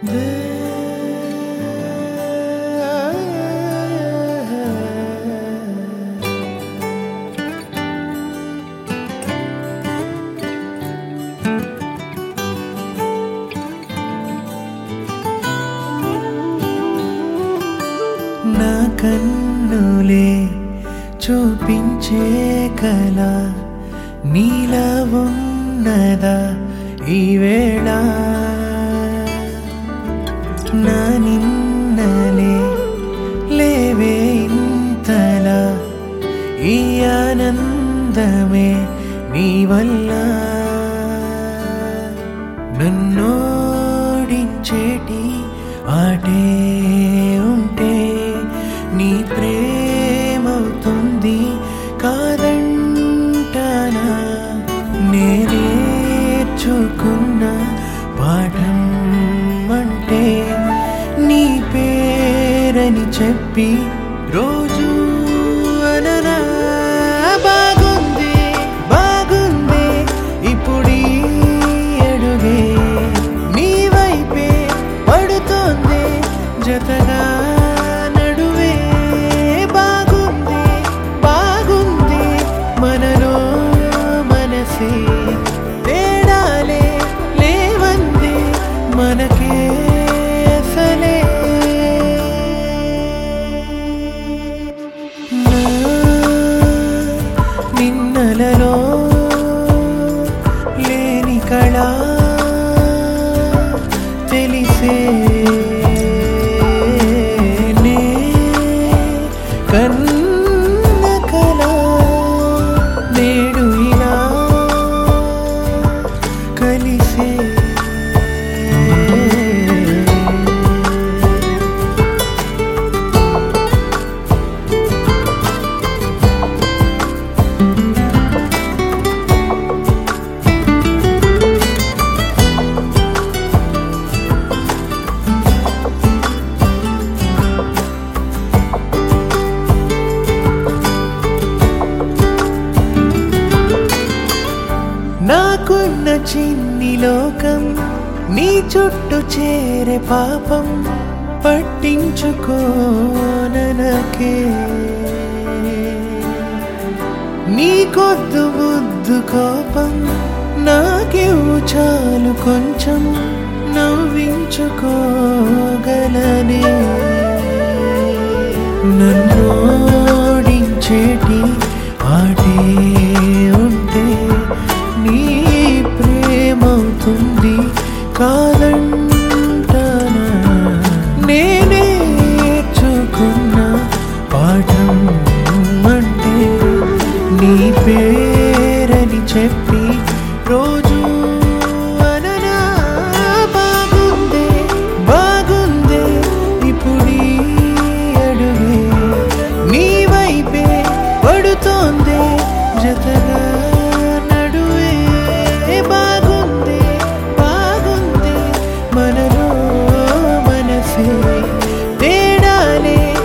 నా కన్నులే చూపించే కల నీలా ఉన్నదా ఈ వేళ నా నిన్నలే లేవే ఇంతలా ఈ ఆనందమే నీ వల్ల నన్నోడించేటి ఆటే ఉంటే నీ ప్రేమవుతుంది కాదంటానా నేర్చుకున్న పాఠం అంటే నీ పేరని చెప్పి రోజు అననా బాగుంది బాగుంది ఇప్పుడు ఈ అడుగే నీ వైపే పడుతోంది జతగా నడువే బాగుంది బాగుంది మనలో మనసే తేడాలే లేవంది మనకే అసలే నా నిన్నలలో లేని కళ తెలిసే నే కన్న కళ నేడు ఇలా కలిసే నాకున్న చిన్ని లోకం నీ చుట్టూ చేరే పాపం పట్టించుకోననకే నీ కొద్దు బుద్ధు కోపం నాకివ్వు చాలు కొంచెం నవ్వించుకోగలనే నన్నోడించేటి ఆటే ఉంటే నీ ప్రేమవుతుంది కాదంటానా నేనేర్చుకున్న పాఠం అంటే నీ పేరని చెప్పి రోజు అననా బాగుందే బాగుందే ఇప్పుడు ఈ అడుగే నీ వైపే పడుతోందే జతగా నడువే బాగుంది బాగుంది మనలో మనసే తేడాలే